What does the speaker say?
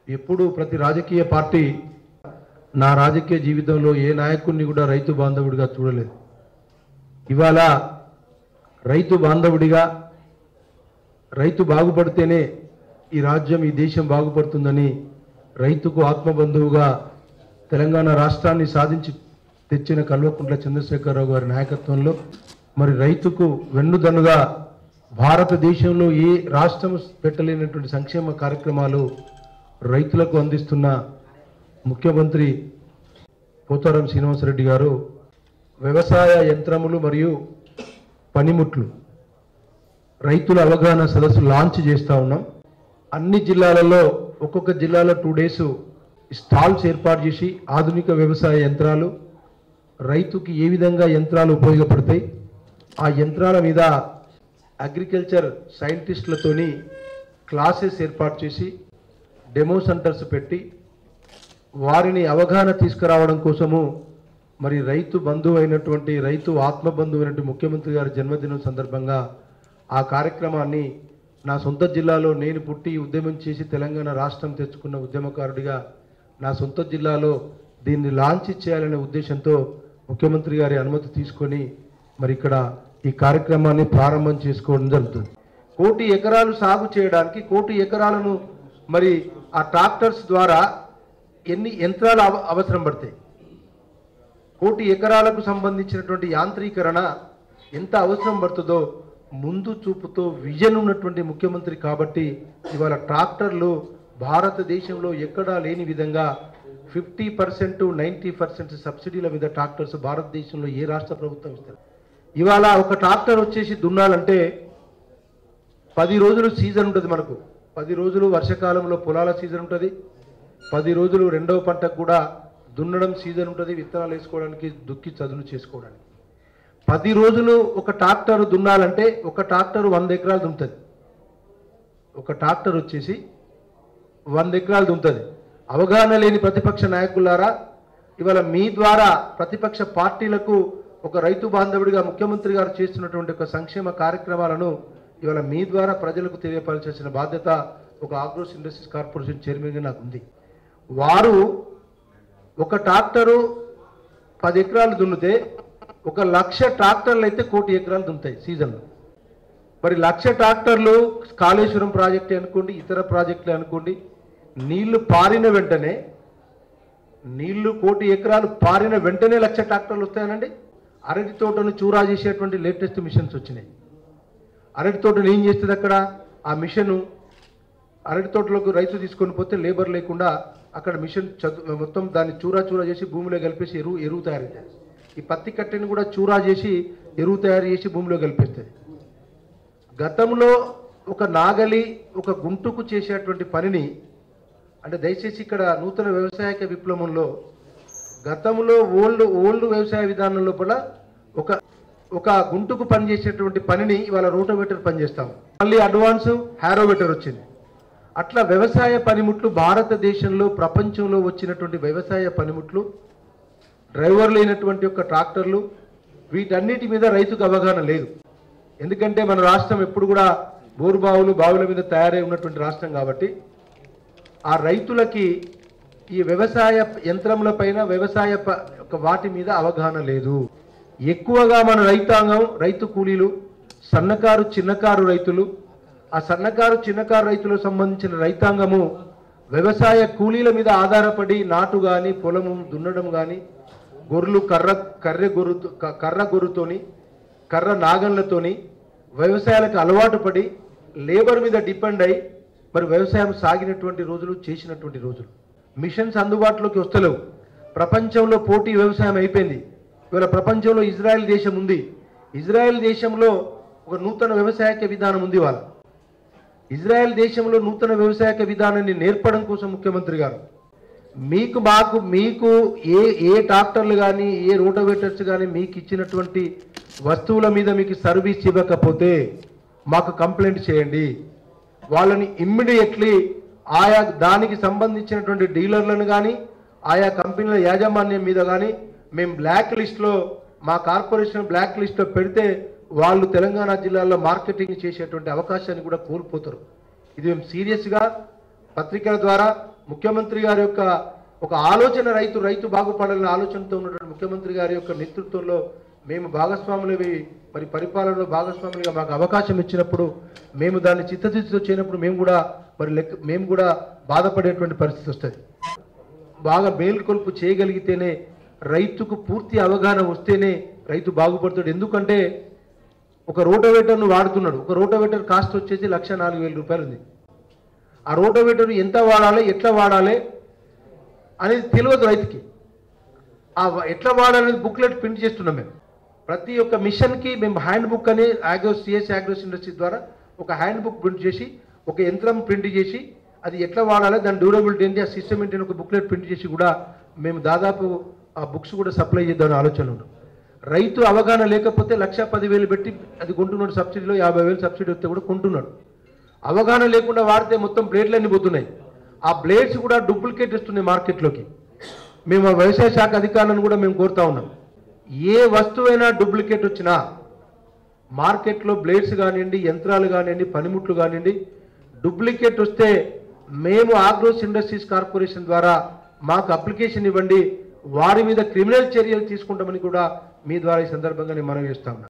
ఎప్పుడు ప్రతి రాజకీయ పార్టీ నా రాజకీయ జీవితంలో ఏ నాయకుడిని కూడా రైతు బాంధవుడిగా చూడలేదు ఇవాళ రైతు బాంధవుడిగా రైతు బాగుపడితేనే ఈ రాజ్యం ఈ దేశం బాగుపడుతుందని రైతుకు ఆత్మబంధువుగా తెలంగాణ రాష్ట్రాన్ని సాధించి తెచ్చిన కల్వకుంట్ల చంద్రశేఖరరావు గారి నాయకత్వంలో మరి రైతుకు వెన్నుదన్నుగా భారతదేశంలో ఏ రాష్ట్రం పెట్టలేనటువంటి సంక్షేమ కార్యక్రమాలు రైతులకు అందిస్తున్న ముఖ్యమంత్రి పోతారం శ్రీనివాసరెడ్డి గారు వ్యవసాయ యంత్రములు మరియు పనిముట్లు రైతుల అవగాహన సదస్సు లాంచ్ చేస్తూ ఉన్నాం అన్ని జిల్లాలలో ఒక్కొక్క జిల్లాలో టూ డేస్ స్టాల్స్ ఏర్పాటు చేసి ఆధునిక వ్యవసాయ యంత్రాలు రైతుకి ఏ విధంగా యంత్రాలు ఉపయోగపడతాయి ఆ యంత్రాల మీద అగ్రికల్చర్ సైంటిస్టులతోని క్లాసెస్ ఏర్పాటు చేసి డెమో సెంటర్స్ పెట్టి వారిని అవగాహన తీసుకురావడం కోసము మరి రైతు బంధువు అయినటువంటి రైతు ఆత్మ బంధువు అయినటువంటి ముఖ్యమంత్రి గారి జన్మదినం సందర్భంగా ఆ కార్యక్రమాన్ని నా సొంత జిల్లాలో నేను పుట్టి ఉద్యమం చేసి తెలంగాణ రాష్ట్రం తెచ్చుకున్న ఉద్యమకారుడిగా నా సొంత జిల్లాలో దీన్ని లాంచ్ చేయాలనే ఉద్దేశంతో ముఖ్యమంత్రి గారి అనుమతి తీసుకొని మరి ఇక్కడ ఈ కార్యక్రమాన్ని ప్రారంభం చేసుకోవడం జరుగుతుంది కోటి ఎకరాలు సాగు చేయడానికి కోటి ఎకరాలను మరి ఆ ట్రాక్టర్స్ ద్వారా ఎన్ని యంత్రాలు అవ- అవసరం పడతాయి కోటి ఎకరాలకు సంబంధించినటువంటి యాంత్రీకరణ ఎంత అవసరం పడుతుందో ముందు చూపుతో విజన్ ఉన్నటువంటి ముఖ్యమంత్రి కాబట్టి ఇవాళ ట్రాక్టర్లు భారతదేశంలో ఎక్కడా లేని విధంగా ఫిఫ్టీ పర్సెంట్ నైంటీ పర్సెంట్ సబ్సిడీల మీద ట్రాక్టర్స్ భారతదేశంలో ఏ రాష్ట్ర ప్రభుత్వం ఇస్తారు ఇవాళ ఒక ట్రాక్టర్ వచ్చేసి దున్నాలంటే పది రోజులు సీజన్ ఉంటుంది మనకు పది రోజులు వర్షాకాలంలో పొలాల సీజన్ ఉంటుంది పది రోజులు రెండవ పంటకు కూడా దున్నడం సీజన్ ఉంటుంది విత్తనాలు వేసుకోవడానికి దుక్కి చదును చేసుకోవడానికి పది రోజులు ఒక ట్రాక్టర్ దున్నాలంటే ఒక ట్రాక్టర్ వంద ఎకరాలు దున్నుతుంది ఒక ట్రాక్టర్ వచ్చేసి వంద ఎకరాలు దున్నుతుంది అవగాహన లేని ప్రతిపక్ష నాయకులారా ఇవాళ మీ ద్వారా ప్రతిపక్ష పార్టీలకు ఒక రైతు బాంధవుడిగా ముఖ్యమంత్రి గారు చేస్తున్నటువంటి ఒక సంక్షేమ కార్యక్రమాలను ఇవాళ మీ ద్వారా ప్రజలకు తెలియపరచాల్సిన బాధ్యత ఒక ఆగ్రోస్ ఇండస్ట్రీస్ కార్పొరేషన్ చైర్మన్గా నాకు ఉంది వారు ఒక ట్రాక్టరు పది ఎకరాలు దున్నితే ఒక లక్ష ట్రాక్టర్లు అయితే కోటి ఎకరాలు దున్నుతాయి సీజన్లో మరి లక్ష ట్రాక్టర్లు కాళేశ్వరం ప్రాజెక్టే అనుకోండి ఇతర ప్రాజెక్టులే అనుకోండి నీళ్లు పారిన వెంటనే నీళ్లు కోటి ఎకరాలు పారిన వెంటనే లక్ష ట్రాక్టర్లు వస్తాయనండి అరటి తోటను చూరా చేసేటువంటి లేటెస్ట్ మిషన్స్ వచ్చినాయి అరటి తోటను ఏం చేస్తుంది అక్కడ ఆ మిషను అరటి తోటలోకి రైతు తీసుకొని పోతే లేబర్ లేకుండా అక్కడ మిషన్ చదు మొత్తం దాన్ని చూరా చూరా చేసి భూమిలో కలిపేసి ఎరువు ఎరువు తయారు చేస్తుంది ఈ పత్తి కట్టెని కూడా చూరా చేసి ఎరువు తయారు చేసి భూమిలో కలిపేస్తుంది గతంలో ఒక నాగలి ఒక గుంటుకు చేసేటువంటి పనిని అంటే దయచేసి ఇక్కడ నూతన వ్యవసాయక విప్లవంలో గతంలో ఓల్డ్ ఓల్డ్ వ్యవసాయ విధానం లోపల ఒక ఒక గుంటుకు పనిచేసేటువంటి పనిని ఇవాళ రోటోవేటర్ పనిచేస్తాం మళ్ళీ అడ్వాన్స్ హ్యారోవేటర్ వచ్చింది అట్లా వ్యవసాయ పనిముట్లు భారతదేశంలో ప్రపంచంలో వచ్చినటువంటి వ్యవసాయ పనిముట్లు డ్రైవర్ లేనటువంటి యొక్క ట్రాక్టర్లు వీటన్నిటి మీద రైతుకు అవగాహన లేదు ఎందుకంటే మన రాష్ట్రం ఎప్పుడు కూడా బోరు బావులు బావుల మీద తయారై ఉన్నటువంటి రాష్ట్రం కాబట్టి ఆ రైతులకి ఈ వ్యవసాయ యంత్రముల పైన వ్యవసాయ ప- ఒక వాటి మీద అవగాహన లేదు ఎక్కువగా మన రైతాంగం రైతు కూలీలు సన్నకారు చిన్నకారు రైతులు ఆ సన్నకారు చిన్నకారు రైతులకు సంబంధించిన రైతాంగము వ్యవసాయ కూలీల మీద ఆధారపడి నాటు కానీ పొలము దున్నడం కానీ గొర్రెలు కర్ర కర్రె గొర్రు కర్ర గొర్రుతోని కర్ర నాగన్లతోని వ్యవసాయాలకు అలవాటు పడి లేబర్ మీద డిపెండ్ అయి మరి వ్యవసాయం సాగినటువంటి రోజులు చేసినటువంటి రోజులు మిషన్స్ అందుబాటులోకి వస్తలేవు ప్రపంచంలో పోటీ వ్యవసాయం అయిపోయింది ఇవాళ ప్రపంచంలో ఇజ్రాయెల్ దేశం ఉంది ఇజ్రాయెల్ దేశంలో ఒక నూతన వ్యవసాయక విధానం ఉంది వాళ్ళ ఇజ్రాయెల్ దేశంలో నూతన వ్యవసాయక విధానాన్ని నేర్పడం కోసం ముఖ్యమంత్రి గారు మీకు మాకు మీకు ఏ ఏ ట్రాక్టర్లు కానీ ఏ రోటోవేటర్స్ కానీ మీకు ఇచ్చినటువంటి వస్తువుల మీద మీకు సర్వీస్ ఇవ్వకపోతే మాకు కంప్లైంట్ చేయండి వాళ్ళని ఇమ్మీడియట్లీ ఆయా దానికి సంబంధించినటువంటి డీలర్లను కానీ ఆయా కంపెనీల యాజమాన్యం మీద కానీ మేము బ్లాక్ లిస్ట్లో మా కార్పొరేషన్ బ్లాక్ లిస్ట్లో పెడితే వాళ్ళు తెలంగాణ జిల్లాలో మార్కెటింగ్ చేసేటువంటి అవకాశాన్ని కూడా కోల్పోతారు ఇది మేము సీరియస్గా పత్రికల ద్వారా ముఖ్యమంత్రి గారి యొక్క ఒక ఆలోచన రైతు రైతు బాగుపడాలనే ఆలోచనతో ఉన్నటువంటి ముఖ్యమంత్రి గారి యొక్క నేతృత్వంలో మేము భాగస్వాములవి మరి పరిపాలనలో భాగస్వాములుగా మాకు అవకాశం ఇచ్చినప్పుడు మేము దాన్ని చిత్తశుద్ధితో చేయనప్పుడు మేము కూడా మరి లెక్క మేము కూడా బాధపడేటువంటి పరిస్థితి వస్తుంది బాగా మేల్కొల్పు చేయగలిగితేనే రైతుకు పూర్తి అవగాహన వస్తేనే రైతు బాగుపడతాడు ఎందుకంటే ఒక రోటోవేటర్ను వాడుతున్నాడు ఒక రోటోవేటర్ కాస్ట్ వచ్చేసి లక్ష నాలుగు వేల రూపాయలు ఉంది ఆ రోటోవేటర్ ఎంత వాడాలి ఎట్లా వాడాలి అనేది తెలియదు రైతుకి ఆ వ- ఎట్లా వాడాలనేది బుక్లెట్ ప్రింట్ చేస్తున్నాం మేము ప్రతి ఒక్క మిషన్కి మేము హ్యాండ్ బుక్ అని ఆగ్రో సిఎస్ ఆగ్రోస్ ఇండస్ట్రీ ద్వారా ఒక హ్యాండ్ బుక్ ప్రింట్ చేసి ఒక యంత్రం ప్రింట్ చేసి అది ఎట్లా వాడాలి దాని డ్యూరబిలిటీ ఏంటి ఆ సిస్టమ్ ఏంటి అని ఒక బుక్లెట్ ప్రింట్ చేసి కూడా మేము దాదాపు ఆ బుక్స్ కూడా సప్లై చేద్దామని ఆలోచన ఉన్నాం రైతు అవగాహన లేకపోతే లక్ష పదివేలు పెట్టి అది కొంటున్నాడు సబ్సిడీలో యాభై వేలు సబ్సిడీ వస్తే కూడా కొంటున్నాడు అవగాహన లేకుండా వాడితే మొత్తం బ్లేడ్లన్నీ పోతున్నాయి ఆ బ్లేడ్స్ కూడా డూప్లికేట్ ఇస్తున్నాయి మార్కెట్లోకి మేము ఆ వ్యవసాయ శాఖ అధికారులను కూడా మేము కోరుతా ఉన్నాం ఏ వస్తువైనా డూప్లికేట్ వచ్చినా మార్కెట్లో బ్లేడ్స్ కానివ్వండి యంత్రాలు కానివ్వండి పనిముట్లు కానివ్వండి డూప్లికేట్ వస్తే మేము ఆగ్రోస్ ఇండస్ట్రీస్ కార్పొరేషన్ ద్వారా మాకు అప్లికేషన్ ఇవ్వండి వారి మీద క్రిమినల్ చర్యలు తీసుకుంటామని కూడా మీ ద్వారా ఈ సందర్భంగా నేను మనవి చేస్తా ఉన్నా